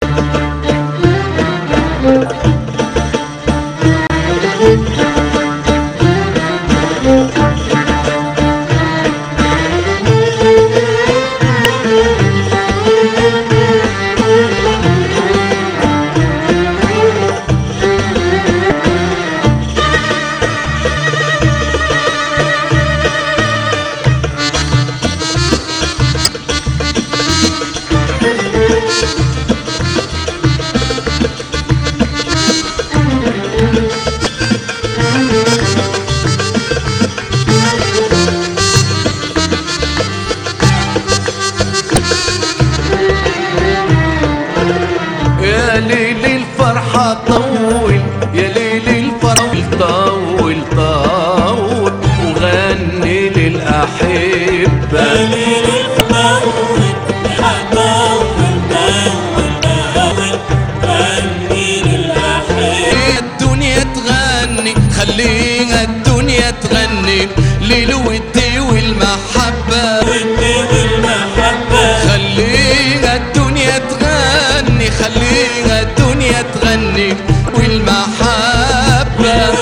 يا ليل الفرحة طول يا ليل الفرح طول طول وغني للأحبة الدنيا تغني خليها الدنيا تغني للود والمحبة خليها الدنيا تغني خليها الدنيا تغني والمحبة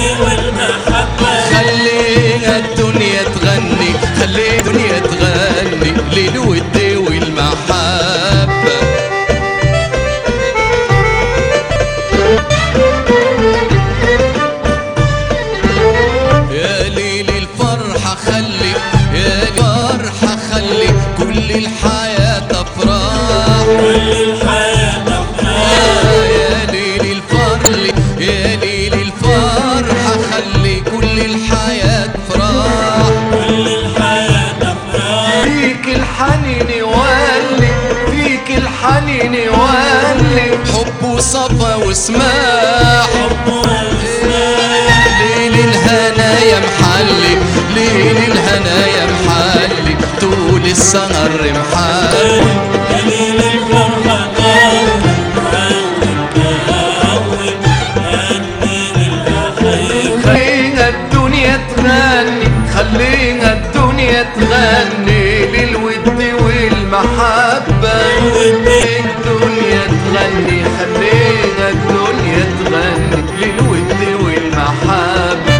خليها الدنيا تغني خليها الدنيا تغني للود والمحبة يا ليل الفرحة خلي يا ليل الفرحة خلي كل الحياة أفراح يا ليل الفرح يا ليل الفرحة خلي كل الحياة أفراح فيك الحنين يولي فيك الحنين يولي حب وصفا وسماح ليل الهنا يا محلي ليل الهنا يا محلي طول السهر محلي خلينا الدنيا تغني خلينا الدنيا تغني للود والمحبة الدنيا تغني خلينا الدنيا تغني للود والمحبة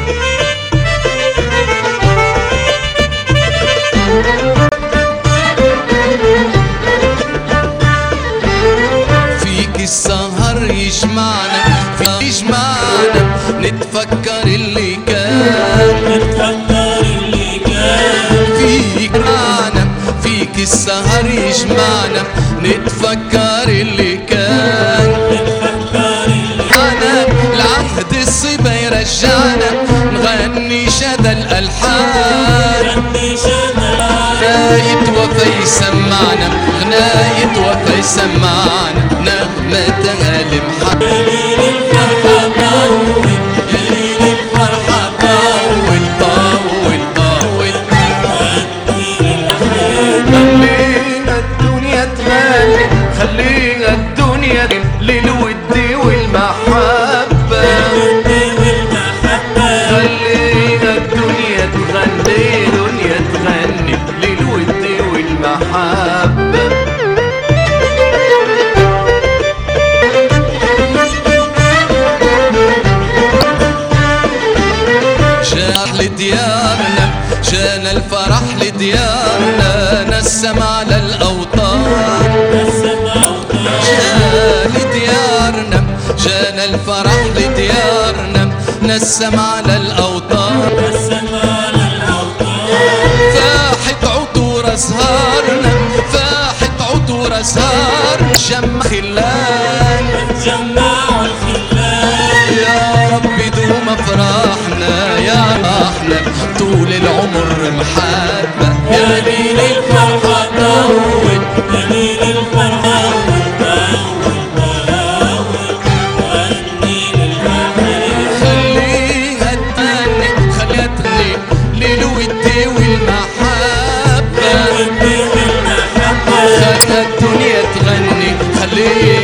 فيك السهر يجمعنا فيك يجمعنا نتفكر اللي كان فيك معنا فيك السهر يجمعنا نتفكر اللي كان أنا العهد الصبا يرجعنا نغني شذا الألحان غناية وفا يسمعنا غناية وفا يسمعنا نغمة المحب الفرحة طول طول طول خلينا الدنيا تغني خلينا الدنيا للود والمحبة خلينا الدنيا تغني دنيا تغني للود والمحبة جاء لديارنا جانا الفرح لديارنا نسم على الأوطان جاء لديارنا جانا الفرح لديارنا نسم على الأوطان فاحت عطور أزهارنا فاحت عطور أزهار جم خلان يا رب دوم افراحنا يا احنا طول العمر محبة يا ليل الفرحة طول خليها تغني خليها تغني للود والمحبة خليها الدنيا تغني خليها